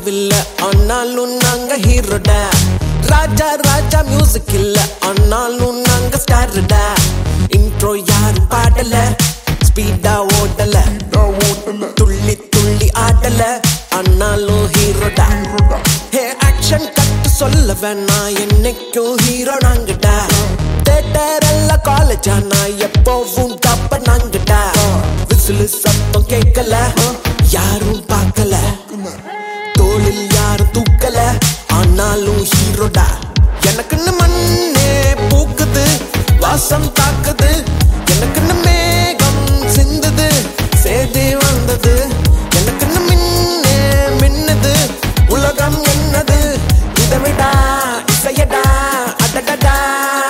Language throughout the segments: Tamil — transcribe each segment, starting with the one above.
இல்ல ஆனாலும் நாங்க ஹீரோடா ராஜா ராஜா மியூசிக் இல்ல ஆனாலும் நாங்க ஸ்டார்டா இன்ட்ரோ யாரும் பாடல ஸ்பீடா ஓடல துள்ளி துள்ளி ஆடல ஆனாலும் ஹீரோடா ஹே ஆக்ஷன் கட்டு சொல்ல வேணாம் என்னைக்கும் ஹீரோ நாங்கடா தேட்டர் எல்லாம் காலேஜ் ஆனா எப்பவும் டாப்ப நாங்கடா விசிலு சத்தம் கேட்கல யாரும் பார்க்கல தோளில் யாரும் தூக்கல ஆனாலும் ஹீரோடா எனக்குன்னு மண்ணே பூக்குது வாசம் தாக்குது எனக்குன்னு மேகம் சிந்துது சேதி வந்தது எனக்குன்னு மின்னே மின்னுது உலகம் என்னது இதை விடா இசையடா அடடடா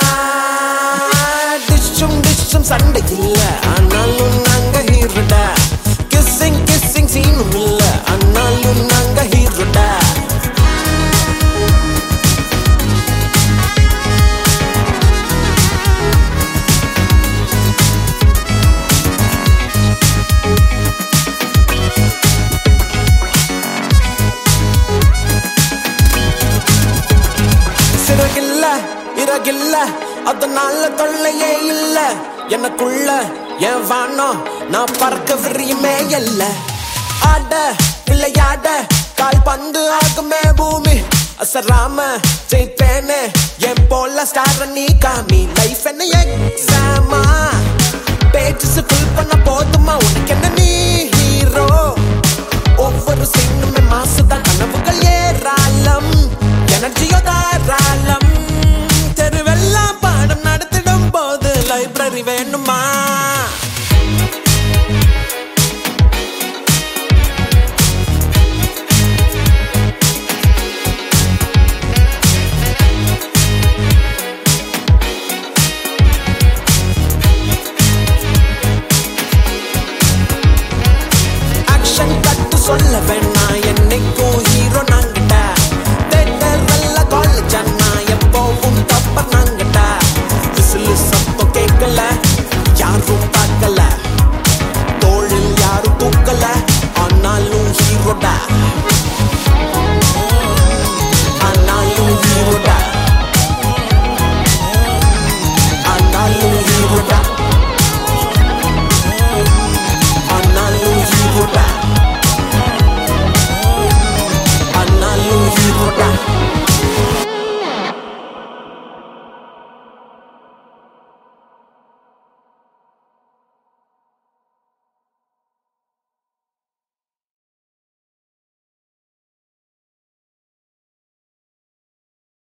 டிஷ்ஷும் டிஷ்ஷும் சண்டை இல்ல ஆனாலும் நாங்க ஹீரோடா கிஸ்ஸிங் கிஸ்ஸிங் சீனும் இல்ல ஆனாலும் நாங்க ஹீரோடா சிறகில்ல இறகில்ல அதனால தொல்லையே இல்ல எனக்குள்ள என் வானம் நான் பறக்க விரியுமே இல்ல ஆட விளையாட கால் பந்து ஆகுமே பூமி அசராம ஜெயிப்பேனே என் போல ஸ்டார் நீ காமி லைஃப் என்ன எக்ஸாமா பேஜஸ் ஃபில் பண்ண போதுமா உனக்கு என்ன நீ ஹீரோ ஒவ்வொரு சீனுமே மாசுதான் கனவுகள் ஏராளம்